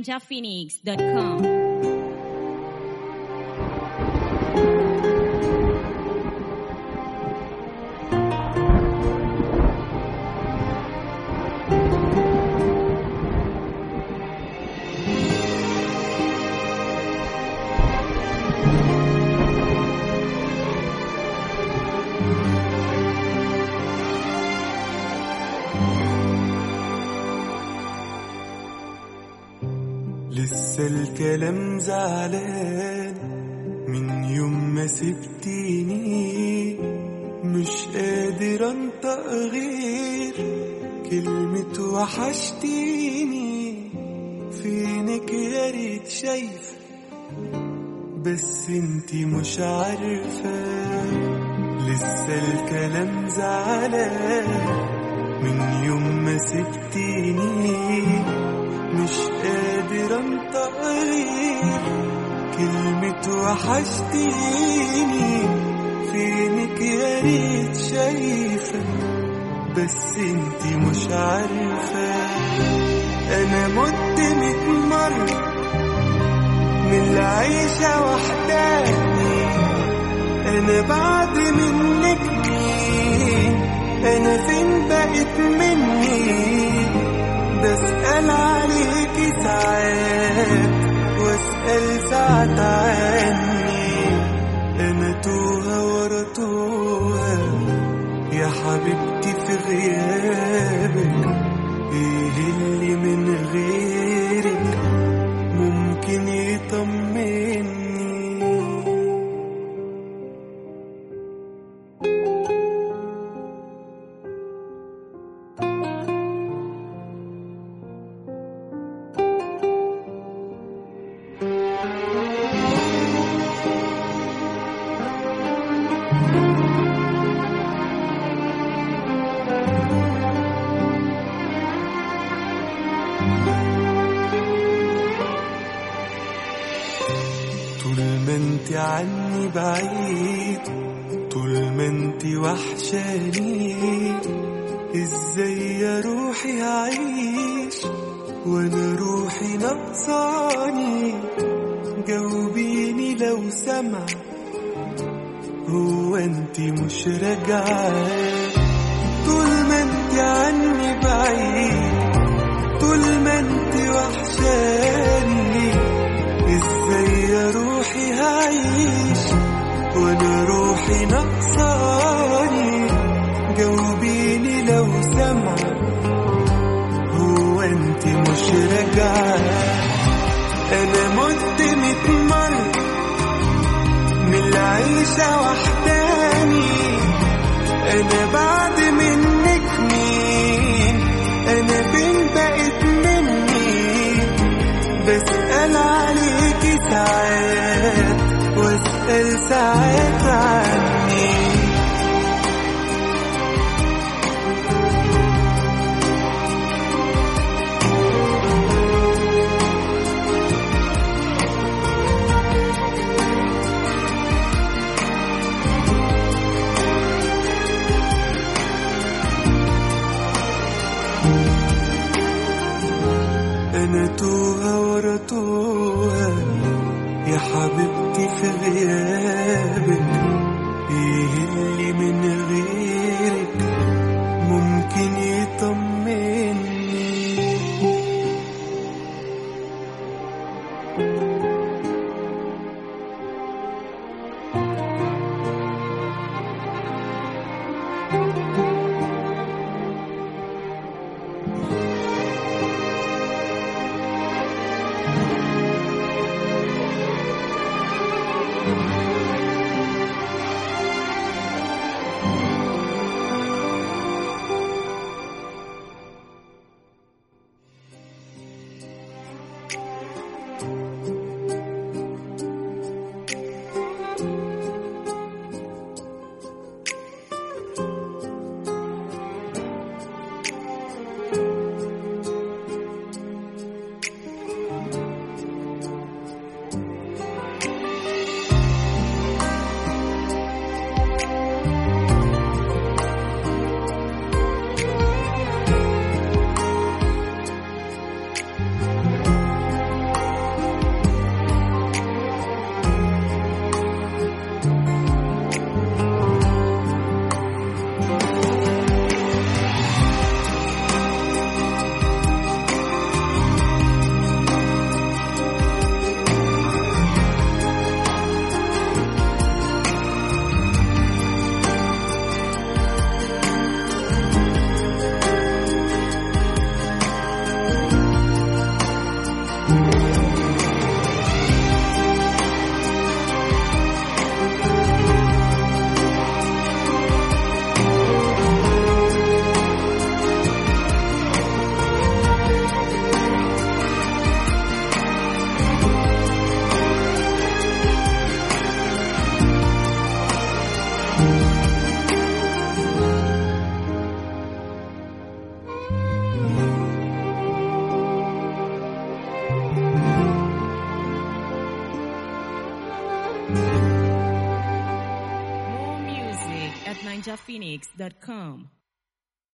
ninjaphoenix.com. لسه الكلام زعلان من يوم ما سبتيني مش قادر انطق غير كلمة وحشتيني فينك يا ريت شايفة بس انتي مش عارفة لسه الكلام زعلان من يوم ما سبتيني مش قادر انطق غير كلمة وحشتيني فينك يا ريت شايفة بس انتي مش عارفة انا مت ميت مرة من العيشة وحداني انا بعد منك مين انا فين بقيت مني بسأل عليكي ساعات واسأل ساعات عني أنا توها ورا توها يا حبيبتي في غيابك ايه اللي من غيرك ممكن يطمني طول ما انت عني بعيد طول ما انت وحشاني ازاي يا روحي هعيش وانا روحي نقصاني جاوبيني لو سمع هو انت مش راجعه طول ما انت عني بعيد طول ما انت وحشاني ازاي يا روحي هعيش وانا روحي نقصاني جاوبيني لو سمع هو انت مش راجعه انا مت ميت مرة من العيشة وحداني انا بعد منك مين انا فين بقيت مني بسأل عليكي ساعات واسأل ساعات عني أنا توها ورا توها يا حبيبتي في غيابك إيه at ninjaphoenix.com.